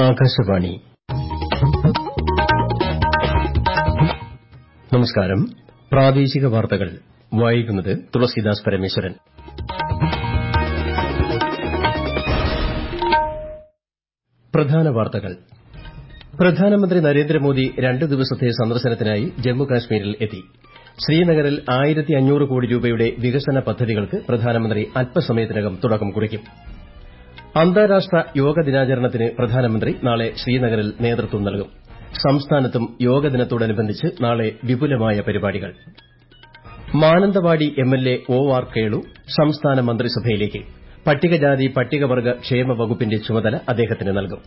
ആകാശവാണി നമസ്കാരം പ്രാദേശിക വാർത്തകൾ വായിക്കുന്നത് തുളസീദാസ് പരമേശ്വരൻ പ്രധാന വാർത്തകൾ പ്രധാനമന്ത്രി നരേന്ദ്രമോദി രണ്ട് ദിവസത്തെ സന്ദർശനത്തിനായി ജമ്മുകാശ്മീരിൽ എത്തി ശ്രീനഗറിൽ ആയിരത്തി അഞ്ഞൂറ് കോടി രൂപയുടെ വികസന പദ്ധതികൾക്ക് പ്രധാനമന്ത്രി അല്പസമയത്തിനകം തുടക്കം കുറിക്കും അന്താരാഷ്ട്ര യോഗ ദിനാചരണത്തിന് പ്രധാനമന്ത്രി നാളെ ശ്രീനഗറിൽ നേതൃത്വം നൽകും സംസ്ഥാനത്തും യോഗ ദിനത്തോടനുബന്ധിച്ച് നാളെ വിപുലമായ പരിപാടികൾ Mananthavady MLA O R Kelu സംസ്ഥാന മന്ത്രിസഭയിലേക്ക് പട്ടികജാതി പട്ടികവർഗ്ഗ ക്ഷേമ വകുപ്പിന്റെ ചുമതല അദ്ദേഹത്തിന് നൽകും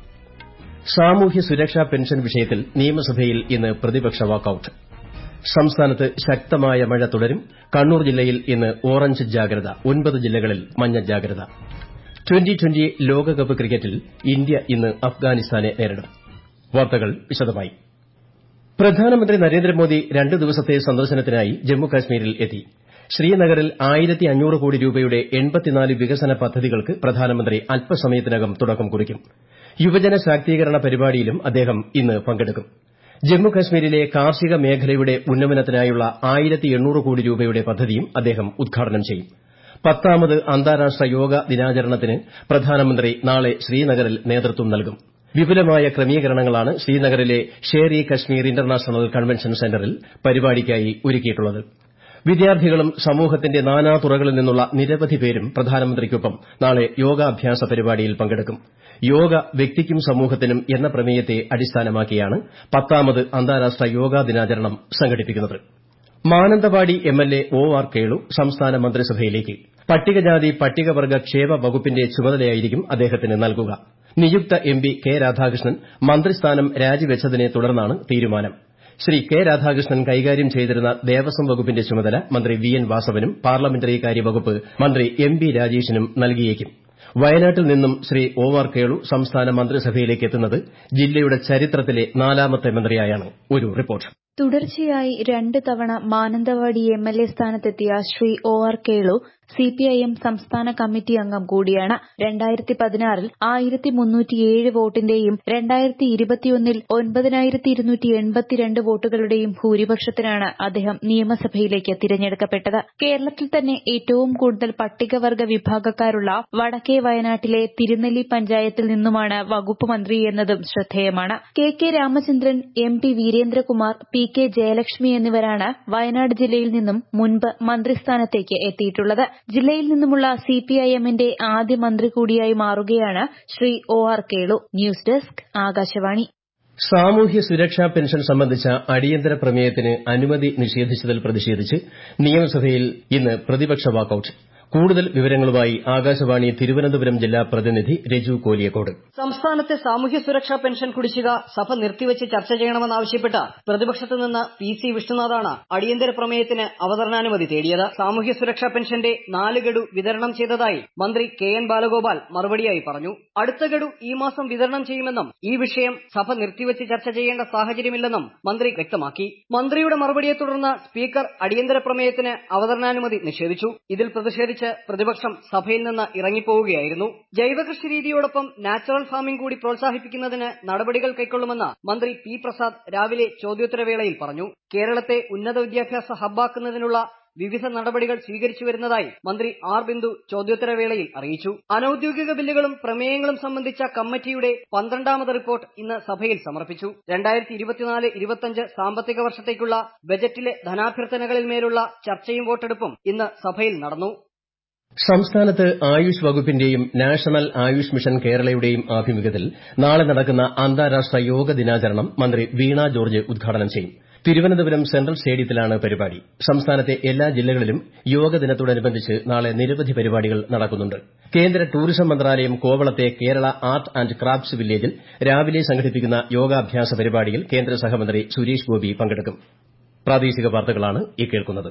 സാമൂഹ്യ സുരക്ഷാ പെൻഷൻ വിഷയത്തിൽ നിയമസഭയിൽ ഇന്ന് പ്രതിപക്ഷ വാക്കൌട്ട് സംസ്ഥാനത്ത് ശക്തമായ മഴ തുടരും കണ്ണൂർ ജില്ലയിൽ ഇന്ന് ഓറഞ്ച് ജാഗ്രത ഒൻപത് ജില്ലകളിൽ മഞ്ഞ ജാഗ്രത ട്വന്റി ട്വന്റി ലോകകപ്പ് ക്രിക്കറ്റിൽ ഇന്ത്യ ഇന്ന് അഫ്ഗാനിസ്ഥാനെ നേരിടും വാർത്തകൾ വിശദമായി പ്രധാനമന്ത്രി നരേന്ദ്രമോദി രണ്ട് ദിവസത്തെ സന്ദർശനത്തിനായി ജമ്മുകാശ്മീരിൽ എത്തി ശ്രീനഗറിൽ ആയിരത്തി അഞ്ഞൂറ് കോടി രൂപയുടെ എൺപത്തിനാല് വികസന പദ്ധതികൾക്ക് പ്രധാനമന്ത്രി അല്പസമയത്തിനകം തുടക്കം കുറിക്കും യുവജന ശാക്തീകരണ പരിപാടിയിലും അദ്ദേഹം ഇന്ന് പങ്കെടുക്കും ജമ്മുകാശ്മീരിലെ കാർഷിക മേഖലയുടെ ഉന്നമനത്തിനായുള്ള ആയിരത്തി എണ്ണൂറ് കോടി രൂപയുടെ പദ്ധതിയും അദ്ദേഹം ഉദ്ഘാടനം ചെയ്യും പത്താമത് അന്താരാഷ്ട്ര യോഗ ദിനാചരണത്തിന് പ്രധാനമന്ത്രി നാളെ ശ്രീനഗറിൽ നേതൃത്വം നൽകും വിപുലമായ ക്രമീകരണങ്ങളാണ് ശ്രീനഗറിലെ ഷേർ ഇ കശ്മീർ ഇന്റർനാഷണൽ കൺവെൻഷൻ സെന്ററിൽ പരിപാടിക്കായി ഒരുക്കിയിട്ടുള്ളത് വിദ്യാർത്ഥികളും സമൂഹത്തിന്റെ നാനാതുറകളിൽ നിന്നുള്ള നിരവധി പേരും പ്രധാനമന്ത്രിക്കൊപ്പം നാളെ യോഗാഭ്യാസ പരിപാടിയിൽ പങ്കെടുക്കും യോഗ വ്യക്തിക്കും സമൂഹത്തിനും എന്ന പ്രമേയത്തെ അടിസ്ഥാനമാക്കിയാണ് പത്താമത് അന്താരാഷ്ട്ര യോഗാ ദിനാചരണം സംഘടിപ്പിക്കുന്നത് Mananthavady MLA O R Kelu സംസ്ഥാന മന്ത്രിസഭയിലേക്ക് പട്ടികജാതി പട്ടികവർഗ്ഗ ക്ഷേമ വകുപ്പിന്റെ ചുമതലയായിരിക്കും അദ്ദേഹത്തിന് നൽകുക നിയുക്ത എംപി കെ രാധാകൃഷ്ണൻ മന്ത്രിസ്ഥാനം രാജിവച്ചതിനെ തുടർന്നാണ് തീരുമാനം ശ്രീ കെ രാധാകൃഷ്ണൻ കൈകാര്യം ചെയ്തിരുന്ന ദേവസ്വം വകുപ്പിന്റെ ചുമതല മന്ത്രി വി എൻ വാസവനും പാർലമെന്ററി കാര്യ വകുപ്പ് മന്ത്രി എം ബി രാജേഷിനും നൽകിയേക്കും വയനാട്ടിൽ നിന്നും ശ്രീ ഒ ആർ കേളു സംസ്ഥാന മന്ത്രിസഭയിലേക്ക് എത്തുന്നത് ജില്ലയുടെ ചരിത്രത്തിലെ നാലാമത്തെ മന്ത്രിയായാണ് ഒരു റിപ്പോർട്ട് തുടർച്ചയായി രണ്ട് തവണ മാനന്തവാടി എംഎൽഎ സ്ഥാനത്തെത്തിയ Sri O R Kelu CPIM സംസ്ഥാന കമ്മിറ്റി അംഗം കൂടിയാണ് രണ്ടായിരത്തി പതിനാറിൽ ആയിരത്തി മുന്നൂറ്റിയേഴ് വോട്ടിന്റെയും രണ്ടായിരത്തി ഇരുപത്തിയൊന്നിൽ ഒൻപതിനായിരത്തി ഇരുന്നൂറ്റി എൺപത്തിരണ്ട് വോട്ടുകളുടെയും ഭൂരിപക്ഷത്തിനാണ് അദ്ദേഹം നിയമസഭയിലേക്ക് തിരഞ്ഞെടുക്കപ്പെട്ടത് കേരളത്തിൽ തന്നെ ഏറ്റവും കൂടുതൽ പട്ടികവർഗ വിഭാഗക്കാരുള്ള വടക്കേ വയനാട്ടിലെ തിരുനെല്ലി പഞ്ചായത്തിൽ നിന്നുമാണ് വകുപ്പ് മന്ത്രി എന്നതും ശ്രദ്ധേയമാണ് K K Ramachandran M P Veerendrakumar P K Jayalakshmi എന്നിവരാണ് വയനാട് ജില്ലയിൽ നിന്നും മുൻപ് മന്ത്രിസ്ഥാനത്തേക്ക് എത്തിയിട്ടുള്ളത് ജില്ലയിൽ നിന്നുമുള്ള സിപിഐഎമ്മിന്റെ ആദ്യ മന്ത്രി കൂടിയായി മാറുകയാണ് Sri O R Kelu news desk Akashvani സാമൂഹ്യ സുരക്ഷാ പെൻഷൻ സംബന്ധിച്ച അടിയന്തര പ്രമേയത്തിന് അനുമതി നിഷേധിച്ചതിൽ പ്രതിഷേധിച്ച് നിയമസഭയിൽ ഇന്ന് പ്രതിപക്ഷ വാക്കൌട്ട് കൂടുതൽ വിവരങ്ങളുമായി ആകാശവാണി തിരുവനന്തപുരം ജില്ലാ പ്രതിനിധി രജു കോലിയക്കോട് സംസ്ഥാനത്തെ സാമൂഹ്യ സുരക്ഷാ പെൻഷൻ കുടിശ്ശിക സഭ നിർത്തിവച്ച് ചർച്ച ചെയ്യണമെന്നാവശ്യപ്പെട്ട് പ്രതിപക്ഷത്തു നിന്ന് പി സി വിഷ്ണുനാഥാണ് അടിയന്തര പ്രമേയത്തിന് അവതരണാനുമതി തേടിയത് സാമൂഹ്യ സുരക്ഷാ പെൻഷന്റെ നാല് ഗഡു വിതരണം ചെയ്തതായി മന്ത്രി കെ എൻ ബാലഗോപാൽ മറുപടിയായി പറഞ്ഞു അടുത്ത ഗഡു ഈ മാസം വിതരണം ചെയ്യുമെന്നും ഈ വിഷയം സഭ നിർത്തിവച്ച് ചർച്ച ചെയ്യേണ്ട സാഹചര്യമില്ലെന്നും മന്ത്രി വ്യക്തമാക്കി മന്ത്രിയുടെ മറുപടിയെ തുടർന്ന് സ്പീക്കർ അടിയന്തര പ്രമേയത്തിന് അവതരണാനുമതി നിഷേധിച്ചു ഇതിൽ പ്രതിഷേധിച്ച് പ്രതിപക്ഷം സഭയിൽ നിന്ന് ഇറങ്ങിപ്പോവുകയായിരുന്നു ജൈവകൃഷി രീതിയോടൊപ്പം നാച്ചുറൽ ഫാമിംഗ് കൂടി പ്രോത്സാഹിപ്പിക്കുന്നതിന് നടപടികൾ കൈക്കൊള്ളുമെന്ന് മന്ത്രി പി പ്രസാദ് രാവിലെ ചോദ്യോത്തരവേളയിൽ പറഞ്ഞു കേരളത്തെ ഉന്നത വിദ്യാഭ്യാസ ഹബ്ബാക്കുന്നതിനുള്ള വിവിധ നടപടികൾ സ്വീകരിച്ചു വരുന്നതായി മന്ത്രി ആർ ബിന്ദു ചോദ്യോത്തരവേളയിൽ അറിയിച്ചു അനൌദ്യോഗിക ബില്ലുകളും പ്രമേയങ്ങളും സംബന്ധിച്ച കമ്മിറ്റിയുടെ പന്ത്രണ്ടാമത് റിപ്പോർട്ട് ഇന്ന് സഭയിൽ സമർപ്പിച്ചു രണ്ടായിരത്തി ഇരുപത്തിനാല് ഇരുപത്തിയഞ്ച് സാമ്പത്തിക വർഷത്തേക്കുള്ള ബജറ്റിലെ ധനാഭ്യർത്ഥനകളിൽ മേലുള്ള ചർച്ചയും വോട്ടെടുപ്പും ഇന്ന് സഭയിൽ നടന്നു സംസ്ഥാനത്ത് ആയുഷ് വകുപ്പിന്റെയും നാഷണൽ ആയുഷ് മിഷൻ കേരളയുടെയും ആഭിമുഖ്യത്തിൽ നാളെ നടക്കുന്ന അന്താരാഷ്ട്ര യോഗ ദിനാചരണം മന്ത്രി വീണ ജോർജ് ഉദ്ഘാടനം ചെയ്യും തിരുവനന്തപുരം സെൻട്രൽ സ്റ്റേഡിയത്തിലാണ് പരിപാടി സംസ്ഥാനത്തെ എല്ലാ ജില്ലകളിലും യോഗ ദിനത്തോടനുബന്ധിച്ച് നാളെ നിരവധി പരിപാടികൾ നടക്കുന്നുണ്ട് കേന്ദ്ര ടൂറിസം മന്ത്രാലയം കോവളത്തെ കേരള ആർട്ട് ആന്റ് ക്രാഫ്റ്റ്സ് വില്ലേജിൽ രാവിലെ സംഘടിപ്പിക്കുന്ന യോഗാഭ്യാസ പരിപാടിയിൽ കേന്ദ്ര സഹമന്ത്രി സുരേഷ് ഗോപി പങ്കെടുക്കും പ്രാദേശിക വാർത്തകളാണ് ഈ കേൾക്കുന്നത്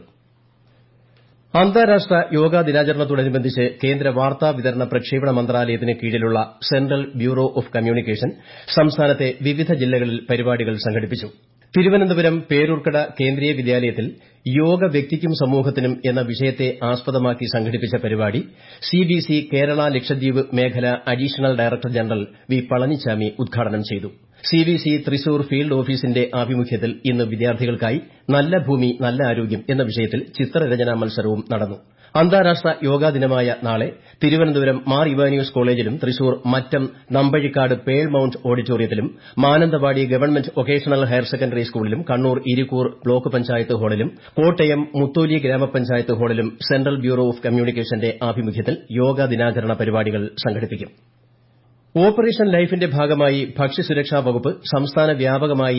അന്താരാഷ്ട്ര യോഗാ ദിനാചരണത്തോടനുബന്ധിച്ച് കേന്ദ്ര വാർത്താ വിതരണ പ്രക്ഷേപണ മന്ത്രാലയത്തിന് കീഴിലുള്ള സെൻട്രൽ ബ്യൂറോ ഓഫ് കമ്മ്യൂണിക്കേഷൻ സംസ്ഥാനത്തെ വിവിധ ജില്ലകളിൽ പരിപാടികൾ സംഘടിപ്പിച്ചു തിരുവനന്തപുരം പേരൂർക്കട കേന്ദ്രീയ വിദ്യാലയത്തിൽ യോഗ വ്യക്തിക്കും സമൂഹത്തിനും എന്ന വിഷയത്തെ ആസ്പദമാക്കി സംഘടിപ്പിച്ച പരിപാടി സിബിസി കേരള ലക്ഷദ്വീപ് മേഖല additional director general V Palanichami ഉദ്ഘാടനം ചെയ്തു സിബിസി തൃശൂർ ഫീൽഡ് ഓഫീസിന്റെ ആഭിമുഖ്യത്തിൽ ഇന്ന് വിദ്യാർത്ഥികൾക്കായി നല്ല ഭൂമി നല്ല ആരോഗ്യം എന്ന വിഷയത്തിൽ ചിത്രരചനാ മത്സരവും നടന്നു അന്താരാഷ്ട്ര യോഗാ ദിനമായ നാളെ തിരുവനന്തപുരം മാർ ഇവാനിയോസ് കോളേജിലും തൃശൂർ മറ്റം നമ്പഴിക്കാട് പേൾ മൌണ്ട് ഓഡിറ്റോറിയത്തിലും Mananthavady government vocational higher secondary സ്കൂളിലും കണ്ണൂർ ഇരിക്കൂർ ബ്ലോക്ക് പഞ്ചായത്ത് ഹാളിലും കോട്ടയം മുത്തോലി ഗ്രാമപഞ്ചായത്ത് ഹാളിലും സെൻട്രൽ ബ്യൂറോ ഓഫ് കമ്മ്യൂണിക്കേഷന്റെ ആഭിമുഖ്യത്തിൽ യോഗാ ദിനാചരണ പരിപാടികൾ സംഘടിപ്പിക്കും ഓപ്പറേഷൻ ലൈഫിന്റെ ഭാഗമായി ഭക്ഷ്യസുരക്ഷാ വകുപ്പ് സംസ്ഥാന വ്യാപകമായി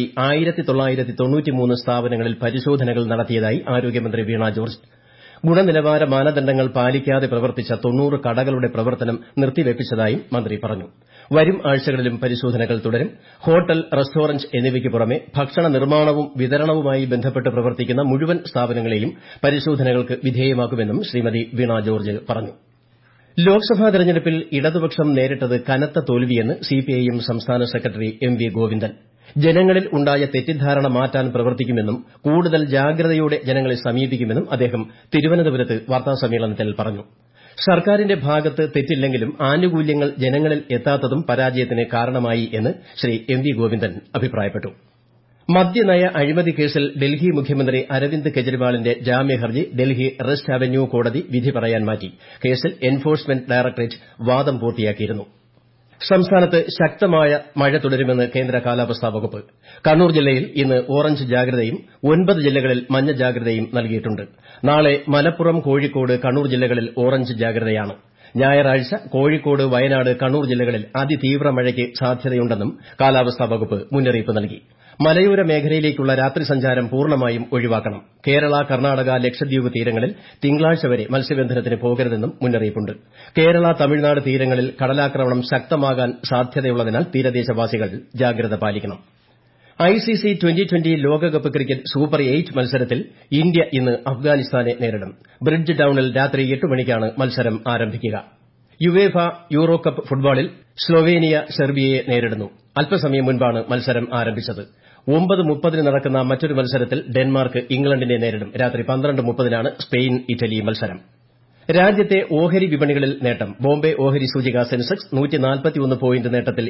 സ്ഥാപനങ്ങളിൽ പരിശോധനകൾ നടത്തിയതായി ആരോഗ്യമന്ത്രി വീണ ജോർജ് ഗുണനിലവാര മാനദണ്ഡങ്ങൾ പാലിക്കാതെ പ്രവർത്തിച്ച തൊണ്ണൂറ് കടകളുടെ പ്രവർത്തനം നിർത്തിവെപ്പിച്ചതായും മന്ത്രി പറഞ്ഞു വരും ആഴ്ചകളിലും പരിശോധനകൾ തുടരും ഹോട്ടൽ റെസ്റ്റോറന്റ് എന്നിവയ്ക്ക് പുറമെ ഭക്ഷണ നിർമ്മാണവും വിതരണവുമായി ബന്ധപ്പെട്ട് പ്രവർത്തിക്കുന്ന മുഴുവൻ സ്ഥാപനങ്ങളെയും പരിശോധനകൾക്ക് വിധേയമാക്കുമെന്നും ശ്രീമതി വീണ ജോർജ് പറഞ്ഞു ലോക്സഭാ തെരഞ്ഞെടുപ്പിൽ ഇടതുപക്ഷം നേരിട്ടത് കനത്ത തോൽവിയെന്ന് സിപിഐഎം സംസ്ഥാന സെക്രട്ടറി എം വി ഗോവിന്ദൻ ജനങ്ങളിൽ ഉണ്ടായ തെറ്റിദ്ധാരണ മാറ്റാൻ പ്രവർത്തിക്കുമെന്നും കൂടുതൽ ജാഗ്രതയോടെ ജനങ്ങളെ സമീപിക്കുമെന്നും അദ്ദേഹം തിരുവനന്തപുരത്ത് വാർത്താസമ്മേളനത്തിൽ പറഞ്ഞു സർക്കാരിന്റെ ഭാഗത്ത് തെറ്റില്ലെങ്കിലും ആനുകൂല്യങ്ങൾ ജനങ്ങളിൽ എത്താത്തതും പരാജയത്തിന് കാരണമായി എന്ന് ശ്രീ എം വി ഗോവിന്ദൻ അഭിപ്രായപ്പെട്ടു മദ്യനയ അഴിമതി കേസിൽ ഡൽഹി മുഖ്യമന്ത്രി അരവിന്ദ് കെജ്രിവാളിന്റെ ജാമ്യഹർജി ഡൽഹി റെസ്റ്റ് അവന്യൂ കോടതി വിധി പറയാൻ മാറ്റി കേസിൽ എൻഫോഴ്സ്മെന്റ് ഡയറക്ടറേറ്റ് വാദം പൂർത്തിയാക്കിയിരുന്നു സംസ്ഥാനത്ത് ശക്തമായ മഴ തുടരുമെന്ന് കേന്ദ്ര കാലാവസ്ഥാ വകുപ്പ് കണ്ണൂർ ജില്ലയിൽ ഇന്ന് ഓറഞ്ച് ജാഗ്രതയും ഒൻപത് ജില്ലകളിൽ മഞ്ഞ ജാഗ്രതയും നൽകിയിട്ടുണ്ട് നാളെ മലപ്പുറം കോഴിക്കോട് കണ്ണൂർ ജില്ലകളിൽ ഓറഞ്ച് ജാഗ്രതയാണ് ഞായറാഴ്ച കോഴിക്കോട് വയനാട് കണ്ണൂർ ജില്ലകളിൽ അതിതീവ്ര മഴയ്ക്ക് സാധ്യതയുണ്ടെന്നും കാലാവസ്ഥാ വകുപ്പ് മുന്നറിയിപ്പ് നൽകി മലയോര മേഖലയിലേക്കുള്ള രാത്രി സഞ്ചാരം പൂർണ്ണമായും ഒഴിവാക്കണം കേരള കർണാടക ലക്ഷദ്വീപ് തീരങ്ങളിൽ തിങ്കളാഴ്ച വരെ മത്സ്യബന്ധനത്തിന് പോകരുതെന്നും മുന്നറിയിപ്പുണ്ട് കേരള തമിഴ്നാട് തീരങ്ങളിൽ കടലാക്രമണം ശക്തമാകാൻ സാധ്യതയുള്ളതിനാൽ തീരദേശവാസികൾ ജാഗ്രത പാലിക്കണം ഐസിസി ട്വന്റി ട്വന്റി ലോകകപ്പ് ക്രിക്കറ്റ് സൂപ്പർ എയ്റ്റ് മത്സരത്തിൽ ഇന്ത്യ ഇന്ന് അഫ്ഗാനിസ്ഥാനെ നേരിടും ബ്രിഡ്ജ് ടൌണിൽ രാത്രി എട്ട് മണിക്കാണ് മത്സരം ആരംഭിക്കുക യുവേഫ യൂറോ കപ്പ് ഫുട്ബോളിൽ സ്ലൊവേനിയ സെർബിയയെ നേരിടുന്നു അല്പസമയം മുൻപാണ് മത്സരം ആരംഭിച്ചത് ഒമ്പത് മുപ്പതിന് നടക്കുന്ന മറ്റൊരു മത്സരത്തിൽ ഡെൻമാർക്ക് ഇംഗ്ലണ്ടിനെ നേരിടും രാത്രി പന്ത്രണ്ട് മുപ്പതിനാണ് സ്പെയിൻ ഇറ്റലി മത്സരം രാജ്യത്തെ ഓഹരി വിപണികളിൽ നേട്ടം ബോംബെ ഓഹരി സൂചിക സെൻസെക്സ് പോയിന്റ് നേട്ടത്തിൽ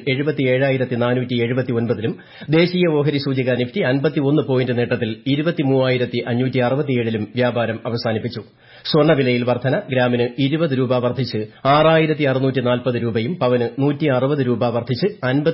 ലും ദേശീയ ഓഹരി സൂചിക നിഫ്റ്റി പോയിന്റ് നേട്ടത്തിൽ ലും വ്യാപാരം അവസാനിപ്പിച്ചു സ്വർണ്ണവിലയിൽ വർധന ഗ്രാമിന് ഇരുപത് രൂപ വർദ്ധിച്ച് ആറായിരത്തി രൂപയും പവന് രൂപ വർദ്ധിച്ച്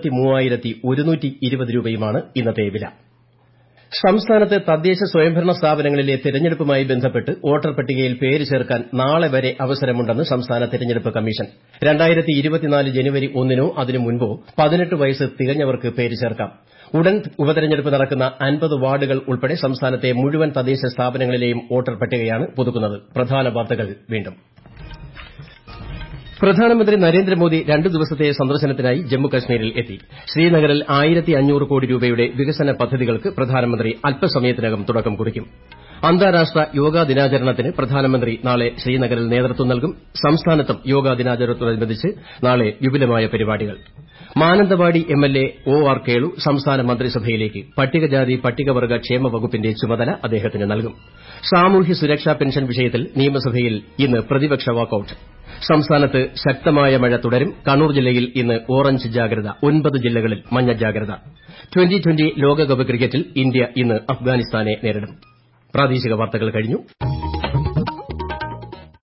രൂപയുമാണ് ഇന്നത്തെ വില സംസ്ഥാനത്ത് തദ്ദേശ സ്വയംഭരണ സ്ഥാപനങ്ങളിലെ തെരഞ്ഞെടുപ്പുമായി ബന്ധപ്പെട്ട് വോട്ടർ പട്ടികയിൽ പേര് ചേർക്കാൻ നാളെ വരെ അവസരമുണ്ടെന്ന് സംസ്ഥാന തെരഞ്ഞെടുപ്പ് കമ്മീഷൻ ജനുവരി ഒന്നിനോ അതിനു മുൻപോ പതിനെട്ട് വയസ്സ് തികഞ്ഞവർക്ക് പേര് ചേർക്കാം ഉടൻ ഉപതെരഞ്ഞെടുപ്പ് നടക്കുന്ന അൻപത് വാർഡുകൾ ഉൾപ്പെടെ സംസ്ഥാനത്തെ മുഴുവൻ തദ്ദേശ സ്ഥാപനങ്ങളിലെയും വോട്ടർ പട്ടികയാണ് പുതുക്കുന്നത് പ്രധാന വാർത്തകൾ വീണ്ടും പ്രധാനമന്ത്രി നരേന്ദ്രമോദി രണ്ട് ദിവസത്തെ സന്ദർശനത്തിനായി ജമ്മുകശ്മീരിൽ എത്തി ശ്രീനഗറിൽ ആയിരത്തി അഞ്ഞൂറ് കോടി രൂപയുടെ വികസന പദ്ധതികൾക്ക് പ്രധാനമന്ത്രി അല്പസമയത്തിനകം തുടക്കം കുറിക്കും അന്താരാഷ്ട്ര യോഗാ ദിനാചരണത്തിന് പ്രധാനമന്ത്രി നാളെ ശ്രീനഗറിൽ നേതൃത്വം നൽകും സംസ്ഥാനത്തും യോഗാ ദിനാചരണത്തോടനുബന്ധിച്ച് നാളെ വിപുലമായ പരിപാടികൾ Mananthavady MLA O R Kelu സംസ്ഥാന മന്ത്രിസഭയിലേക്ക് പട്ടികജാതി പട്ടികവർഗ്ഗ ക്ഷേമ വകുപ്പിന്റെ ചുമതല അദ്ദേഹത്തിന് നൽകും സാമൂഹ്യ സുരക്ഷാ പെൻഷൻ വിഷയത്തിൽ നിയമസഭയിൽ ഇന്ന് പ്രതിപക്ഷ വാക്കൌട്ട് സംസ്ഥാനത്ത് ശക്തമായ മഴ തുടരും കണ്ണൂർ ജില്ലയിൽ ഇന്ന് ഓറഞ്ച് ജാഗ്രത ഒൻപത് ജില്ലകളിൽ മഞ്ഞ ജാഗ്രത ട്വന്റി ട്വന്റി ലോകകപ്പ് ക്രിക്കറ്റിൽ ഇന്ത്യ ഇന്ന് അഫ്ഗാനിസ്ഥാനെ നേരിടും പ്രാദേശിക വാർത്തകൾ കഴിഞ്ഞു